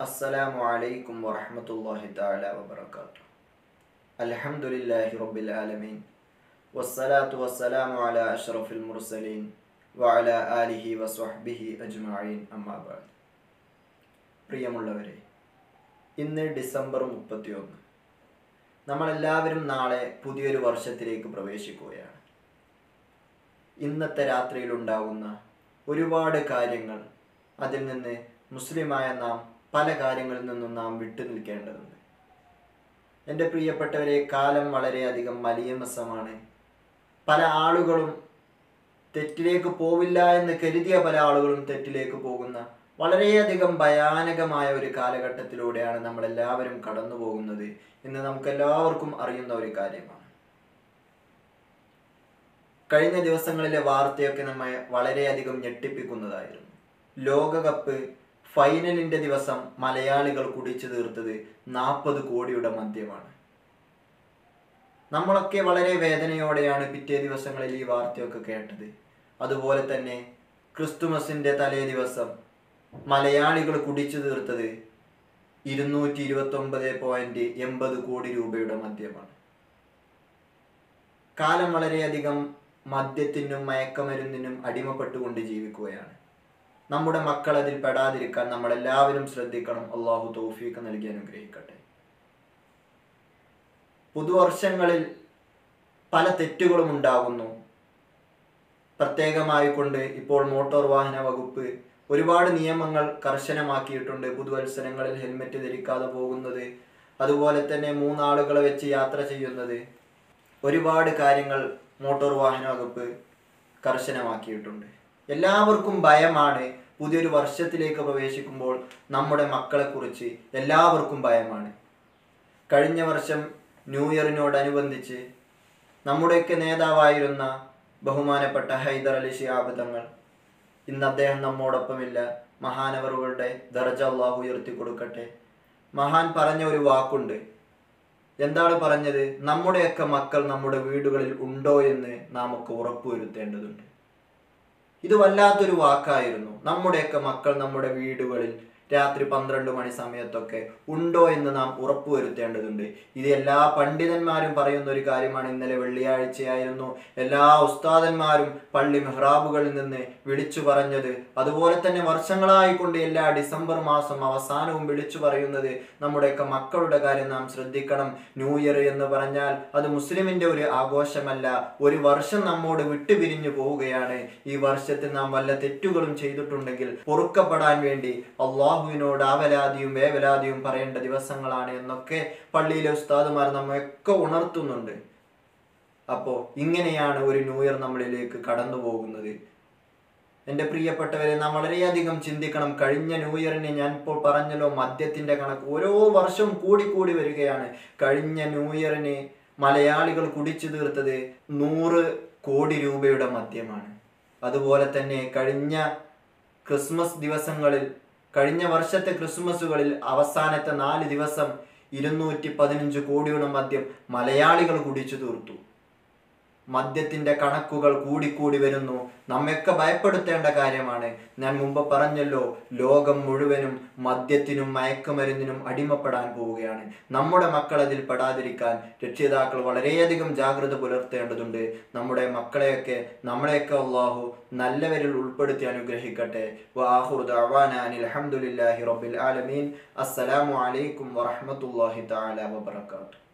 السلام عليكم ورحمة الله تعالى وبركاته الحمد لله رب العالمين والصلاة والسلام على أشرف المرسلين وعلى آله وصحبه أجمعين أما بعد പ്രിയമുള്ളവരെ ഇന്ന് ഡിസംബർ മുപ്പത്തിയൊന്ന് നമ്മളെല്ലാവരും നാളെ പുതിയൊരു വർഷത്തിലേക്ക് പ്രവേശിക്കുകയാണ് ഇന്നത്തെ രാത്രിയിൽ ഉണ്ടാകുന്ന ഒരുപാട് കാര്യങ്ങൾ അതിൽ നിന്ന് മുസ്ലിമായ നാം പല കാര്യങ്ങളിൽ നിന്നും നാം വിട്ടു നിൽക്കേണ്ടതുണ്ട് എൻ്റെ പ്രിയപ്പെട്ടവരെ കാലം വളരെയധികം മലിയമസമാണ് പല ആളുകളും തെറ്റിലേക്ക് പോവില്ല എന്ന് കരുതിയ പല ആളുകളും തെറ്റിലേക്ക് പോകുന്ന വളരെയധികം ഭയാനകമായ ഒരു കാലഘട്ടത്തിലൂടെയാണ് നമ്മളെല്ലാവരും കടന്നു പോകുന്നത് എന്ന് നമുക്ക് എല്ലാവർക്കും അറിയുന്ന ഒരു കാര്യമാണ് കഴിഞ്ഞ ദിവസങ്ങളിലെ വാർത്തയൊക്കെ നമ്മെ വളരെയധികം ഞെട്ടിപ്പിക്കുന്നതായിരുന്നു ലോകകപ്പ് ഫൈനലിന്റെ ദിവസം മലയാളികൾ കുടിച്ചു തീർത്തത് നാൽപ്പത് കോടിയുടെ മദ്യമാണ് നമ്മളൊക്കെ വളരെ വേദനയോടെയാണ് പിറ്റേ ദിവസങ്ങളിൽ ഈ വാർത്തയൊക്കെ കേട്ടത് അതുപോലെ തന്നെ ക്രിസ്തുമസിന്റെ തലേ ദിവസം മലയാളികൾ കുടിച്ചു തീർത്തത് ഇരുന്നൂറ്റി ഇരുപത്തി ഒമ്പത് പോയിന്റ് എൺപത് കോടി രൂപയുടെ മദ്യമാണ് കാലം വളരെയധികം മദ്യത്തിനും മയക്കമരുന്നിനും അടിമപ്പെട്ടുകൊണ്ട് ജീവിക്കുകയാണ് നമ്മുടെ മക്കൾ അതിൽ പെടാതിരിക്കാൻ നമ്മളെല്ലാവരും ശ്രദ്ധിക്കണം അള്ളാഹു തൗഫീഖ് നൽകി അനുഗ്രഹിക്കട്ടെ പുതുവർഷങ്ങളിൽ പല തെറ്റുകളും ഉണ്ടാകുന്നു പ്രത്യേകമായി കൊണ്ട് ഇപ്പോൾ മോട്ടോർ വാഹന വകുപ്പ് ഒരുപാട് നിയമങ്ങൾ കർശനമാക്കിയിട്ടുണ്ട് പുതുവത്സരങ്ങളിൽ ഹെൽമെറ്റ് ധരിക്കാതെ പോകുന്നത് അതുപോലെ തന്നെ മൂന്നാളുകളെ വെച്ച് യാത്ര ചെയ്യുന്നത് ഒരുപാട് കാര്യങ്ങൾ മോട്ടോർ വാഹന വകുപ്പ് കർശനമാക്കിയിട്ടുണ്ട് എല്ലാവർക്കും ഭയമാണ് പുതിയൊരു വർഷത്തിലേക്ക് പ്രവേശിക്കുമ്പോൾ നമ്മുടെ മക്കളെക്കുറിച്ച് എല്ലാവർക്കും ഭയമാണ് കഴിഞ്ഞ വർഷം ന്യൂ ഇയറിനോടനുബന്ധിച്ച് നമ്മുടെയൊക്കെ നേതാവായിരുന്ന ബഹുമാനപ്പെട്ട ഹൈദർ അലി ഷിയാബ് തങ്ങൾ ഇന്ന് അദ്ദേഹം നമ്മോടൊപ്പമില്ല മഹാനവറുകളുടെ ദർജ അള്ളാഹു ഉയർത്തി കൊടുക്കട്ടെ മഹാൻ പറഞ്ഞ ഒരു വാക്കുണ്ട് എന്താണ് പറഞ്ഞത് നമ്മുടെയൊക്കെ മക്കൾ നമ്മുടെ വീടുകളിൽ ഉണ്ടോ എന്ന് നാം ഒക്കെ ഉറപ്പുവരുത്തേണ്ടതുണ്ട് ഇത് വല്ലാത്തൊരു വാക്കായിരുന്നു നമ്മുടെയൊക്കെ മക്കൾ നമ്മുടെ വീടുകളിൽ രാത്രി പന്ത്രണ്ട് മണി സമയത്തൊക്കെ ഉണ്ടോ എന്ന് നാം ഉറപ്പുവരുത്തേണ്ടതുണ്ട് ഇത് എല്ലാ പണ്ഡിതന്മാരും പറയുന്ന ഒരു കാര്യമാണ് ഇന്നലെ വെള്ളിയാഴ്ചയായിരുന്നു എല്ലാ ഉസ്താദന്മാരും പള്ളി മെഹ്റാബുകളിൽ നിന്ന് വിളിച്ചു പറഞ്ഞത് അതുപോലെ തന്നെ വർഷങ്ങളായിക്കൊണ്ട് എല്ലാ ഡിസംബർ മാസം അവസാനവും വിളിച്ചു പറയുന്നത് നമ്മുടെയൊക്കെ മക്കളുടെ കാര്യം നാം ശ്രദ്ധിക്കണം ന്യൂ ഇയർ എന്ന് പറഞ്ഞാൽ അത് മുസ്ലിമിന്റെ ഒരു ആഘോഷമല്ല ഒരു വർഷം നമ്മോട് വിട്ടുപിരിഞ്ഞു പോവുകയാണ് ഈ വർഷത്തിൽ നാം വല്ല തെറ്റുകളും ചെയ്തിട്ടുണ്ടെങ്കിൽ പൊറുക്കപ്പെടാൻ വേണ്ടി അള്ളാഹുവിനോട് ആവലാതിയും വേവലാതിയും പറയേണ്ട ദിവസങ്ങളാണ് എന്നൊക്കെ പള്ളിയിലെ ഉസ്താദുമാർ നമ്മയൊക്കെ ഉണർത്തുന്നുണ്ട് അപ്പോൾ ഇങ്ങനെയാണ് ഒരു ന്യൂ ഇയർ നമ്മളിലേക്ക് കടന്നു പോകുന്നത് എൻ്റെ പ്രിയപ്പെട്ടവരെ നാം വളരെയധികം ചിന്തിക്കണം കഴിഞ്ഞ ന്യൂ ഇയറിന് ഞാൻ ഇപ്പോൾ പറഞ്ഞല്ലോ മദ്യത്തിൻ്റെ കണക്ക് ഓരോ വർഷവും കൂടി കൂടി വരികയാണ് കഴിഞ്ഞ ന്യൂ ഇയറിന് മലയാളികൾ കുടിച്ചു തീർത്തത് നൂറ് കോടി രൂപയുടെ മദ്യമാണ് അതുപോലെ തന്നെ കഴിഞ്ഞ ക്രിസ്മസ് ദിവസങ്ങളിൽ കഴിഞ്ഞ വർഷത്തെ ക്രിസ്മസുകളിൽ അവസാനത്തെ നാല് ദിവസം ഇരുന്നൂറ്റി പതിനഞ്ച് കോടിയുടെ മദ്യം മലയാളികൾ കുടിച്ചു തീർത്തു മദ്യത്തിന്റെ കണക്കുകൾ കൂടിക്കൂടി വരുന്നു നമ്മയൊക്കെ ഭയപ്പെടുത്തേണ്ട കാര്യമാണ് ഞാൻ മുമ്പ് പറഞ്ഞല്ലോ ലോകം മുഴുവനും മദ്യത്തിനും മയക്കുമരുന്നിനും അടിമപ്പെടാൻ പോവുകയാണ് നമ്മുടെ മക്കൾ അതിൽ പെടാതിരിക്കാൻ രക്ഷിതാക്കൾ വളരെയധികം ജാഗ്രത പുലർത്തേണ്ടതുണ്ട് നമ്മുടെ മക്കളെയൊക്കെ നമ്മളെയൊക്കെ അള്ളാഹു നല്ലവരിൽ ഉൾപ്പെടുത്തി അനുഗ്രഹിക്കട്ടെ അലഹമുല്ലാഹി റബ്ബിൽ ആലമീൻ അസ്സലാമു അലൈക്കും വറഹമത്തല്ലാഹി തആല വബറകാതുഹു